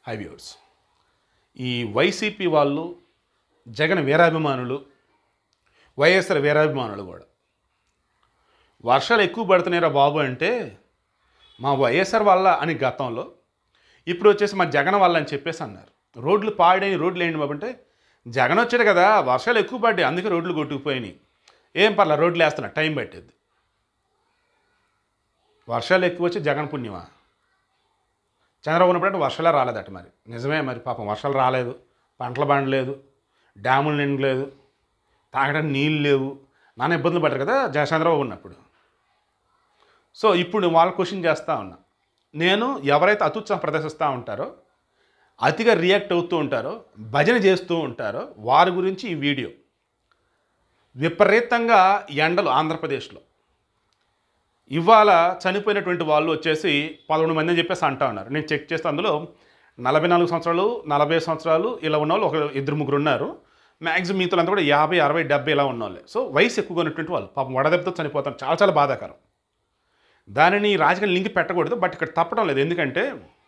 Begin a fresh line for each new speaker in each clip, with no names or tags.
High viewers ఈ YCP వాళ్ళు జగన్ వీరాభిమానులు వైఎస్ఆర్ వీరాభిమానులు కూడా వర్షాలు ఎక్కువ పడుతున్నాయిరా బాబు అంటే మా వైఎస్ఆర్ వల్ల అని గతంలో ఇప్పుడు వచ్చేసి మా జగన్ వల్ల అని చెప్పేసి అన్నారు రోడ్లు పాడైన రోడ్లు ఏంటి బాబు అంటే జగన్ వచ్చాడు కదా వర్షాలు ఎక్కువ పడ్డాయి అందుకే రోడ్లు కొట్టుకుపోయినాయి ఏం పర్లా రోడ్లు వేస్తున్నా టైం పట్టేది వర్షాలు ఎక్కువ వచ్చి జగన్ పుణ్యమా చంద్రబాబు ఉన్నప్పుడు వర్షాలే రాలేదట మరి నిజమే మరి పాపం వర్షాలు రాలేదు పంటలు పండలేదు డ్యాములు నిండలేదు తాగడానికి నీళ్ళు లేవు నాన్న ఇబ్బందులు పడ్డారు కదా జగన్ చంద్రబాబు ఉన్నప్పుడు సో ఇప్పుడు వాళ్ళు క్వశ్చన్ చేస్తూ ఉన్నా నేను ఎవరైతే అత్యుత్సాహం ప్రదర్శిస్తూ ఉంటారో అతిగా రియాక్ట్ అవుతూ ఉంటారో భజన చేస్తూ ఉంటారో వారి గురించి ఈ వీడియో విపరీతంగా ఎండలు ఆంధ్రప్రదేశ్లో ఇవాళ చనిపోయినటువంటి వాళ్ళు వచ్చేసి పదకొండు మంది అని చెప్పేసి అంటా ఉన్నారు నేను చెక్ చేస్తే అందులో నలభై నాలుగు సంవత్సరాలు నలభై సంవత్సరాలు ఇలా ఉన్న వాళ్ళు ఒక ఇద్దరు ముగ్గురు ఉన్నారు మ్యాక్సిమం మిగతాలంతా కూడా యాభై అరవై డెబ్బై ఇలా ఉన్న వాళ్ళే సో వయసు ఎక్కువగా ఉన్నటువంటి వాళ్ళు పాపం వడదెబ్బతో చనిపోతారు చాలా చాలా బాధాకరం దానిని రాజకీయ లింక్ పెట్టకూడదు బట్ ఇక్కడ తప్పడం లేదు ఎందుకంటే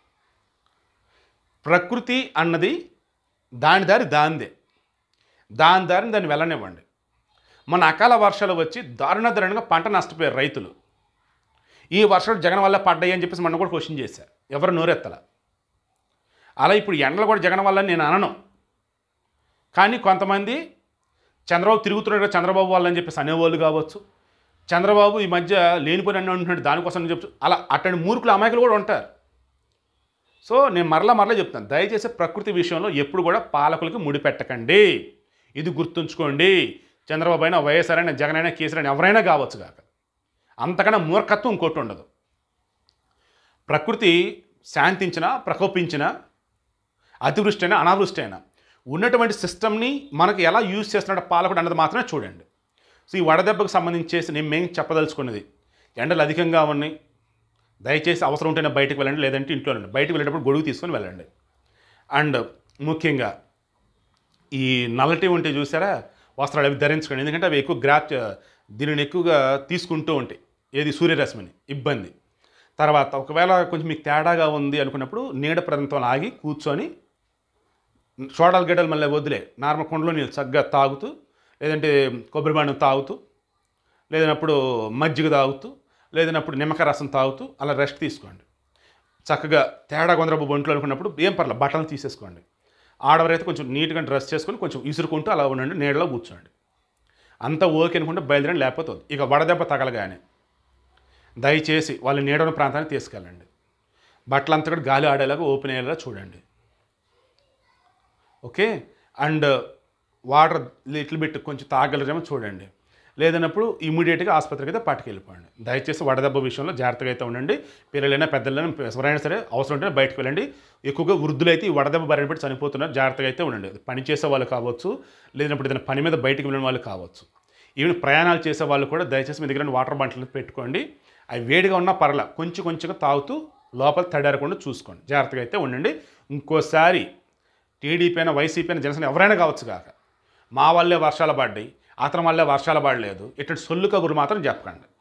ప్రకృతి అన్నది దాని దారి దాందే దాని దారిని దాన్ని వెళ్ళనివ్వండి మన అకాల వర్షాలు వచ్చి దారుణ దారుణంగా పంట నష్టపోయారు రైతులు ఈ వర్షాలు జగన్ వల్ల పడ్డాయి అని చెప్పేసి మనం కూడా క్వశ్చన్ చేశారు ఎవరు నోరెత్తల అలా ఇప్పుడు ఎండలు కూడా జగన్ వల్ల నేను అనను కానీ కొంతమంది చంద్రబాబు తిరుగుతున్నాడు కదా చంద్రబాబు వల్ల అని చెప్పేసి అనేవాళ్ళు కావచ్చు చంద్రబాబు ఈ మధ్య లేనిపోయిన అన్నీ ఉంటున్నాడు దానికోసం అని చెప్పు అలా అట్టని మూర్ఖులు అమాయకులు కూడా ఉంటారు సో నేను మరలా మరలా చెప్తాను దయచేసి ప్రకృతి విషయంలో ఎప్పుడు కూడా పాలకులకి ముడిపెట్టకండి ఇది గుర్తుంచుకోండి చంద్రబాబు అయినా వైఎస్ఆర్ అయినా జగన్ అయినా కేసీఆర్ అయినా ఎవరైనా కావచ్చు కాక అంతకన్నా మూర్ఖత్వం ఇంకోటి ఉండదు ప్రకృతి శాంతించినా ప్రకోపించినా అతివృష్టి అయినా అనావృష్టి అయినా ఉన్నటువంటి సిస్టమ్ని మనకు ఎలా యూజ్ చేస్తున్నాడో పాలకుడు అన్నది మాత్రమే చూడండి సో ఈ వడదెబ్బకు సంబంధించేసి నేను మేము చెప్పదలుచుకున్నది ఎండలు అధికంగా ఉన్నాయి దయచేసి అవసరం ఉంటేనే బయటకు వెళ్ళండి లేదంటే ఇంట్లో ఉండండి బయటకు వెళ్ళేటప్పుడు గొడుగు తీసుకొని వెళ్ళండి అండ్ ముఖ్యంగా ఈ నల్లటి ఉంటే చూసారా వస్త్రాలు అవి ధరించుకోండి ఎందుకంటే అవి ఎక్కువ గ్రాప్ దీనిని ఎక్కువగా తీసుకుంటూ ఉంటాయి ఏది సూర్యరశ్మిని ఇబ్బంది తర్వాత ఒకవేళ కొంచెం మీకు తేడాగా ఉంది అనుకున్నప్పుడు నీడ ప్రాంతంలో ఆగి కూర్చొని సోడాలు గడ్డలు మళ్ళీ వదిలే నార్మల్ కుండలో నీళ్ళు చక్కగా తాగుతూ లేదంటే కొబ్బరి బాండం తాగుతూ లేదన్నప్పుడు మజ్జిగ తాగుతూ లేదన్నప్పుడు నిమ్మకాయ రసం తాగుతూ అలా రెస్ట్ తీసుకోండి చక్కగా తేడా కొందరపు ఒంట్లో అనుకున్నప్పుడు ఏం పర్లేదు బట్టలు తీసేసుకోండి ఆడవారైతే కొంచెం నీట్గా డ్రెస్ చేసుకొని కొంచెం ఇసురుకుంటూ అలా ఉండండి నీడలో కూర్చోండి అంతా ఓకే అనుకుంటే బయలుదేరండి లేకపోతే వద్దు. ఇక వడదెబ్బ తగలగానే దయచేసి వాళ్ళ నీడన ప్రాంతానికి తీసుకెళ్ళండి బట్టలంతా కూడా గాలి ఆడేలాగా ఓపెన్ అయ్యేలా చూడండి okay and water little bit కొంచెం తాగలరేమో చూడండి లేదన్నప్పుడు ఇమీడియట్గా ఆసుపత్రికి అయితే పట్టుకెళ్ళిపోండి దయచేసి వడదెబ్బ విషయంలో జాగ్రత్తగా అయితే ఉండండి పిల్లలైనా పెద్దలైనా ఎవరైనా సరే అవసరం ఉంటే బయటకు వెళ్ళండి ఎక్కువగా వృద్ధులైతే ఈ వడదెబ్బ బారిన పెట్టి చనిపోతున్నారు జాగ్రత్తగా అయితే ఉండండి అది పని చేసే వాళ్ళు కావచ్చు లేదన్నప్పుడు ఏదైనా పని మీద బయటకు వెళ్ళిన వాళ్ళు కావచ్చు ఈవెన్ ప్రయాణాలు చేసే వాళ్ళు కూడా దయచేసి మీ దగ్గర వాటర్ బాటిల్ పెట్టుకోండి అవి వేడిగా ఉన్నా పర్లా కొంచెం కొంచెంగా తాగుతూ లోపల తడారకుండా చూసుకోండి జాగ్రత్తగా అయితే ఉండండి ఇంకోసారి టీడీపీ అయినా వైసీపీ అయినా జనసేన ఎవరైనా కావచ్చు కాక మా వల్లే వర్షాలు పడ్డాయి అతని వల్లే వర్షాలు పడలేదు ఇటువంటి సొల్లు కబురు మాత్రం చెప్పకండి